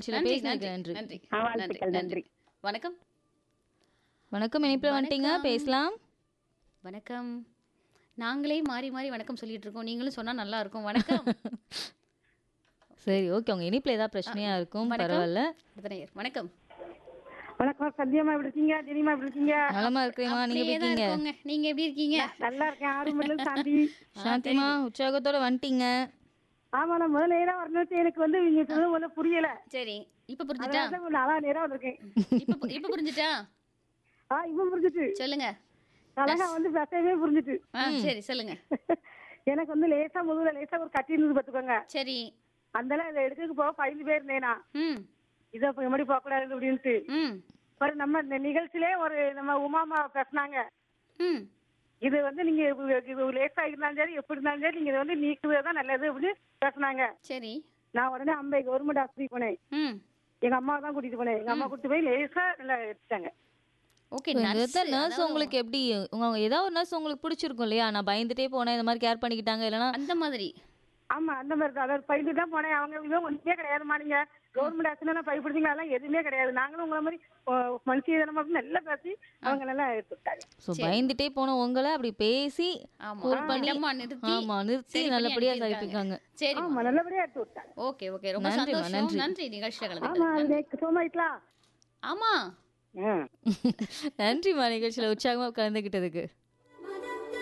நிகழ்ச்சியில நன்றி பேசினதுக்கு நன்றி நன்றி நன்றி ஆ, நன்றி வாழ்த்துக்கள், நன்றி நன்றி. வணக்கம் வணக்கம் இணைப்பில் வந்துட்டீங்க வணக்கம். பேசலாம் வணக்கம் நாங்களே மாறி மாறி வணக்கம் சொல்லிட்டு இருக்கோம் நீங்களும் சொன்னா நல்லா இருக்கும் வணக்கம் சரி ஓகே உங்க இணைப்பில் ஏதாவது பிரச்சனையா இருக்கும் வணக்கம். பரவாயில்ல அடுத்த நேயர். வணக்கம் வணக்கம் சந்தியமா எப்படி இருக்கீங்க ஜெனிமா எப்படி இருக்கீங்க நலமா இருக்கிறீமா நீங்க எப்படி அப்படியே தான் இருக்கீங்க இருக்கோங்க நீங்க எப்படி இருக்கீங்க நல்லா இருக்கேன் ஆறு மணில சாந்தி சாந்திமா உற்சாகத்தோட வந்துட்டீங்க ஆமா நான் முதல்ல நேரம் வரணும் எனக்கு வந்து நீங்க சொல்றது முதல்ல புரியல சரி இப்ப புரிஞ்சுட்டா அதனால தான் நாலா நேரம் வந்திருக்கேன் இப்ப பு- இப்ப புரிஞ்சுட்டா ஆ இப்ப புரிஞ்சுட்டு சொல்லுங்க அழகா வந்து பேசவே புரிஞ்சுட்டு ஆ சரி சொல்லுங்க எனக்கு வந்து லேசா முதுகுல லேசா ஒரு கட்டி இருந்து பாத்துக்கோங்க சரி அந்த இதை எடுக்கிறதுக்கு போக பயந்து போயிருந்தேன் நான் ம் இதை இப்ப எப்படி போக கூடாது அப்படின்ட்டு ம் ஒரு நம்ம இந்த நிகழ்ச்சியிலே ஒரு நம்ம உமாமா பேசுனாங்க ம் இது வந்து நீங்க இது- இது லேசா இருந்தாலும் சரி எப்படி இருந்தாலும் சரி நீங்க இதை வந்து நீக்குவது தான் நல்லது அப்படின்னு பேசுனாங்க சரி நான் உடனே அம்பை கவர்மெண்ட் ஆஸ்பத்திரி போனேன் ம் எங்க அம்மா தான் கூட்டிட்டு போனேன் எங்க அம்மா கூட்டிட்டு போய் லேசா நல்லா எடுத்தாங்க ஓகே இந்த நர்ஸ் உங்களுக்கு எப்படி உங்க ஏதாவது ஒரு நர்ஸ் உங்களுக்கு பிடிச்சிருக்கும் இல்லையா நான் பயந்துட்டே போனேன் இந்த மாதிரி கேர் பண்ணிக்கிட்டாங்க இல்லைன்னா அந்த மாதிரி ஆமா அந்த மாதிரி தான் அதாவது பயந்து தான் போனேன் அவங்க இதுவும் ஒன்றுமே கிடையாதுமா நீங்க கவர்மெண்ட் ஆஸ்பத்திரி பயப்படுத்தீங்க அதெல்லாம் எதுவுமே கிடையாது நாங்களும் உங்களை மாதிரி மனுஷன் மட்டும் நல்லா பேசி அவங்க நல்லா எடுத்து விட்டாங்க ஸோ பயந்துட்டே போன உங்களை அப்படி பேசி ஆமா கூல் பண்ணி இடமா நிறுத்தி ஆமா நிறுத்தி சரி பண்ணி நல்லபடியா அனுப்பியிருக்காங்க. சரிப்பிருக்காங்க சரி ஆமா நல்லபடியா எடுத்து விட்டாங்க ஓகே ஓகே ரொம்ப நன்றிம்மா, சந்தோஷம் நன்றி. நன்றி நிகழ்ச்சியில ஆமா கலந்துக்கிட்டது அது சோமாயிட்டலாம் ஆமா ஆ நன்றிமா நிகழ்ச்சியில உற்சாகமா கலந்துக்கிட்டதுக்கு